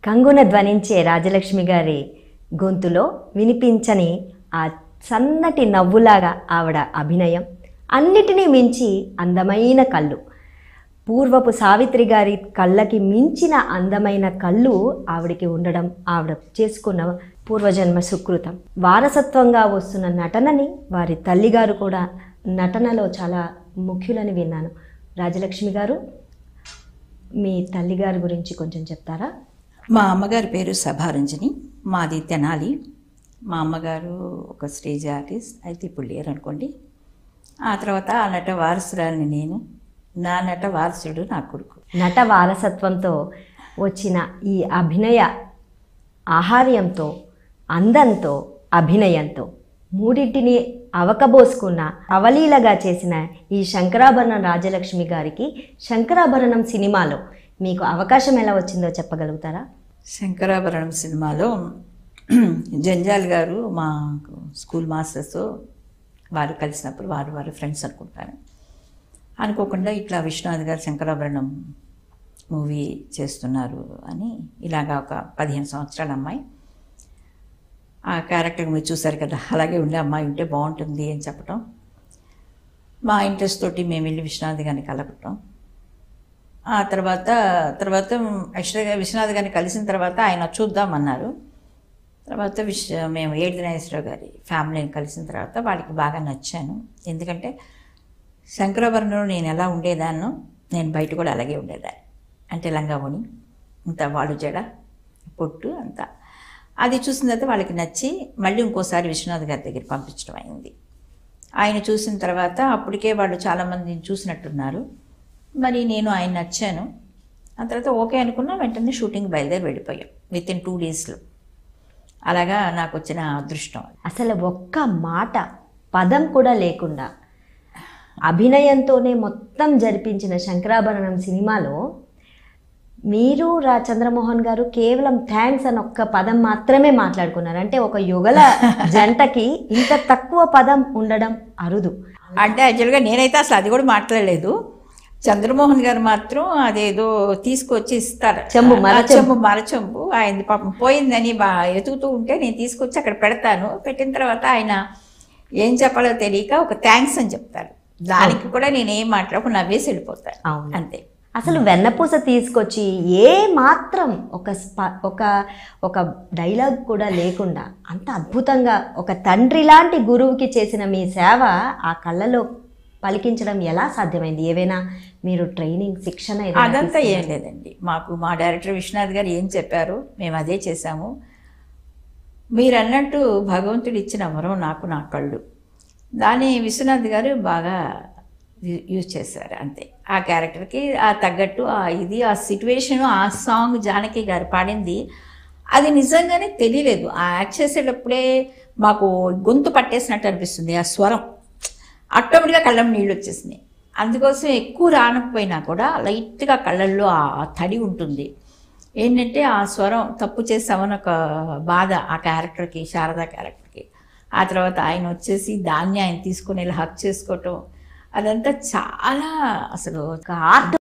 కంగున ధ్వనించే రాజలక్ష్మి గారి గొంతులో వినిపించని ఆ సన్నటి నవ్వులాగా ఆవిడ అభినయం అన్నిటినీ మించి అందమైన కళ్ళు పూర్వపు సావిత్రి గారి కళ్ళకి మించిన అందమైన కళ్ళు ఆవిడికి ఉండడం ఆవిడ చేసుకున్న పూర్వజన్మ సుకృతం వారసత్వంగా వస్తున్న నటనని వారి తల్లిగారు కూడా నటనలో చాలా ముఖ్యులని విన్నాను రాజలక్ష్మి గారు మీ తల్లిగారి గురించి కొంచెం చెప్తారా మా అమ్మగారి పేరు సభారంజని మాది తెనాలి మా అమ్మగారు ఒక స్టేజ్ ఆర్టిస్ట్ అయితే ఇప్పుడు లేరు అనుకోండి ఆ తర్వాత ఆ నట వారసురాలిని నేను నా నట వారసుడు నా కొడుకు నట వారసత్వంతో వచ్చిన ఈ అభినయ ఆహార్యంతో అందంతో అభినయంతో మూడింటిని అవకబోసుకున్న అవలీలగా చేసిన ఈ శంకరాభరణం రాజలక్ష్మి గారికి శంకరాభరణం సినిమాలో మీకు అవకాశం ఎలా వచ్చిందో చెప్పగలుగుతారా శంకరాభరణం సినిమాలో జంజాల్ గారు మా స్కూల్ మాస్టర్స్ వారు కలిసినప్పుడు వారు వారు ఫ్రెండ్స్ అనుకుంటాను అనుకోకుండా ఇట్లా విశ్వనాథ్ గారు శంకరాభరణం మూవీ చేస్తున్నారు అని ఇలాగా ఒక పదిహేను సంవత్సరాల అమ్మాయి ఆ క్యారెక్టర్ మీరు చూసారు కదా అలాగే ఉండే అమ్మాయి ఉంటే బాగుంటుంది అని చెప్పటం మా ఇంట్రెస్ట్ తోటి మేము వెళ్ళి విశ్వనాథ్ గారిని కలపటం ఆ తర్వాత తర్వాత యాక్చువల్గా విశ్వనాథ్ గారిని కలిసిన తర్వాత ఆయన చూద్దామన్నారు తర్వాత విశ్వ మేము ఏడు దినేశ్వరరావు గారి ఫ్యామిలీని కలిసిన తర్వాత వాళ్ళకి బాగా నచ్చాను ఎందుకంటే శంకరాభరణంలో నేను ఎలా ఉండేదాన్నో నేను బయట కూడా అలాగే ఉండేదాన్ని అంటే లంగావోని ఇంత వాడు జడ పొట్టు అంతా అది చూసిన తర్వాత వాళ్ళకి నచ్చి మళ్ళీ ఇంకోసారి విశ్వనాథ్ గారి దగ్గర పంపించడం అయింది ఆయన చూసిన తర్వాత అప్పటికే వాళ్ళు చాలామందిని చూసినట్టున్నారు మరి నేను ఆయన నచ్చాను ఆ తర్వాత ఓకే అనుకున్నా వెంటనే షూటింగ్ బయలుదేరి వెళ్ళిపోయాం విత్ ఇన్ టూ డేస్లో అలాగా నాకు వచ్చిన అదృష్టం అసలు ఒక్క మాట పదం కూడా లేకుండా అభినయంతోనే మొత్తం జరిపించిన శంకరాభరణం సినిమాలో మీరు రా చంద్రమోహన్ గారు కేవలం థ్యాంక్స్ అని ఒక్క పదం మాత్రమే మాట్లాడుకున్నారు అంటే ఒక యుగల జంటకి ఇంత తక్కువ పదం ఉండడం అరుదు అంటే యాక్చువల్గా నేనైతే అసలు అది కూడా మాట్లాడలేదు చంద్రమోహన్ గారు మాత్రం అదేదో తీసుకొచ్చి ఇస్తారు చెంబు, ఆ మరచెంబు. చెంబు మరచెంబు ఆయన పాపం పోయిందని బా ఎతుకుతూ ఉంటే నేను తీసుకొచ్చి అక్కడ పెడతాను పెట్టిన తర్వాత ఆయన ఏం చెప్పాలో తెలియక ఒక థ్యాంక్స్ అని చెప్తారు దానికి కూడా నేను ఏం మాట్లాడకు నవ్వేసి వెళ్ళిపోతాను అవును. అంతే అసలు వెన్నపూస తీసుకొచ్చి ఏ మాత్రం ఒక స్ప ఒక ఒక డైలాగ్ కూడా లేకుండా అంత అద్భుతంగా ఒక తండ్రి లాంటి గురువుకి చేసిన మీ సేవ ఆ కళ్ళలో పలికించడం ఎలా సాధ్యమైంది ఏవైనా మీరు ట్రైనింగ్ శిక్షణ ఏదైనా అదంతా తీసుకున్నారా? ఏం లేదండి మాకు మా డైరెక్టర్ విశ్వనాథ్ గారు ఏం చెప్పారో మేము అదే చేశాము మీరు అన్నట్టు భగవంతుడు ఇచ్చిన వరం నాకు నా కళ్ళు దాన్ని విశ్వనాథ్ గారు బాగా యూ- యూజ్ చేశారు అంతే ఆ క్యారెక్టర్కి ఆ తగ్గట్టు ఆ ఇది ఆ సిట్యువేషన్ ఆ సాంగ్ జానకి గారు పాడింది అది నిజంగానే తెలియలేదు ఆ యాక్ట్ చేసేటప్పుడే మాకు గొంతు పట్టేసినట్టు అనిపిస్తుంది ఆ స్వరం ఆటోమేటిక్గా కళ్ళం నీళ్ళు వచ్చేసినాయి అందుకోసం ఎక్కువ రానకపోయినా కూడా లైట్గా కళ్ళల్లో ఆ తడి ఉంటుంది ఏంటంటే ఆ స్వరం తప్పు చేసామని ఒక బాధ ఆ క్యారెక్టర్కి శారదా క్యారెక్టర్కి ఆ తర్వాత ఆయన వచ్చేసి దాన్ని ఆయన తీసుకొని వెళ్ళి హక్ చేసుకోవటం అదంతా చాలా అసలు ఒక ఆర్ట్